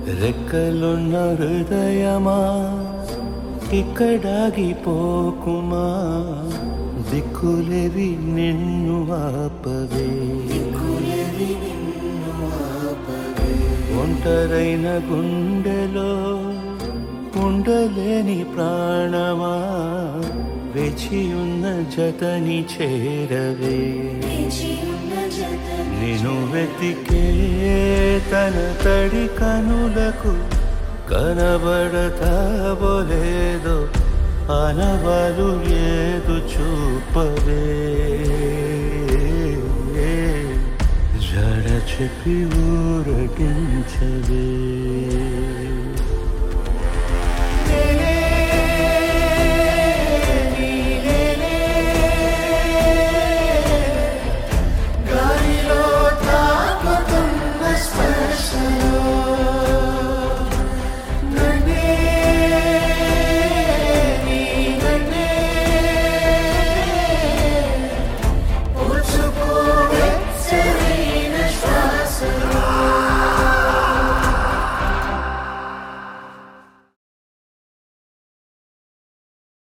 రెక్కలున్న హృదయమా ఇక్కడాగిపోకుమా దిక్కులేవి నిన్ను ఆపవే ఒంటరైన గుండెలో ఉండలేని ప్రాణమా వేచి ఉన్న జతని చేరవే నేను వెతికే తన తడి కనులకు కనబడతాబోలేదో అనవలు ఏదు చూపవే జడ చెప్పి ఊరటించవే